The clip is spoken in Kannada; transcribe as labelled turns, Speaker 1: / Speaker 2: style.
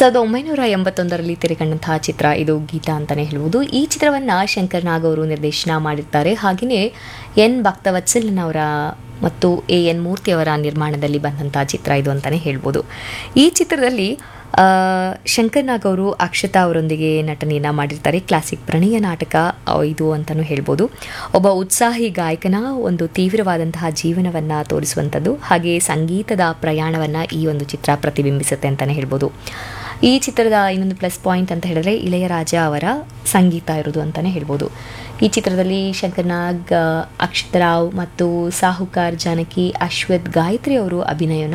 Speaker 1: ಸಾವಿರದ ಒಂಬೈನೂರ ಎಂಬತ್ತೊಂದರಲ್ಲಿ ತೆರೆಕಂಡಂತಹ ಚಿತ್ರ ಇದು ಗೀತಾ ಅಂತಲೇ ಹೇಳ್ಬೋದು ಈ ಚಿತ್ರವನ್ನು ಶಂಕರ್ ನಾಗ್ ಅವರು ನಿರ್ದೇಶನ ಮಾಡಿರ್ತಾರೆ ಹಾಗೆಯೇ ಎನ್ ಭಕ್ತವತ್ಸಲನ್ ಅವರ ಮತ್ತು ಎ ಎನ್ ಮೂರ್ತಿಯವರ ನಿರ್ಮಾಣದಲ್ಲಿ ಬಂದಂತಹ ಚಿತ್ರ ಇದು ಅಂತಲೇ ಹೇಳ್ಬೋದು ಈ ಚಿತ್ರದಲ್ಲಿ ಆ, ಶಂಕರ್ ನಾಗ್ ಅವರು ಅಕ್ಷತಾ ಅವರೊಂದಿಗೆ ನಟನೆಯನ್ನು ಮಾಡಿರ್ತಾರೆ ಕ್ಲಾಸಿಕ್ ಪ್ರಣಯ ನಾಟಕ ಆ, ಇದು ಅಂತಲೂ ಹೇಳ್ಬೋದು ಒಬ್ಬ ಉತ್ಸಾಹಿ ಗಾಯಕನ ಒಂದು ತೀವ್ರವಾದಂತಹ ಜೀವನವನ್ನು ತೋರಿಸುವಂಥದ್ದು ಹಾಗೆ ಸಂಗೀತದ ಪ್ರಯಾಣವನ್ನು ಈ ಒಂದು ಚಿತ್ರ ಪ್ರತಿಬಿಂಬಿಸುತ್ತೆ ಅಂತಲೇ ಹೇಳ್ಬೋದು ಈ ಚಿತ್ರದ ಇನ್ನೊಂದು ಪ್ಲಸ್ ಪಾಯಿಂಟ್ ಅಂತ ಹೇಳಿದ್ರೆ ಇಳೆಯರಾಜ ಅವರ ಸಂಗೀತ ಇರೋದು ಅಂತಲೇ ಹೇಳ್ಬೋದು ಈ ಚಿತ್ರದಲ್ಲಿ ಶಂಕರ್ ನಾಗ್ ಅಕ್ಷತರಾವ್ ಮತ್ತು ಸಾಹುಕಾರ್ ಜಾನಕಿ ಅಶ್ವಥ್ ಗಾಯತ್ರಿ ಅವರು ಅಭಿನಯನ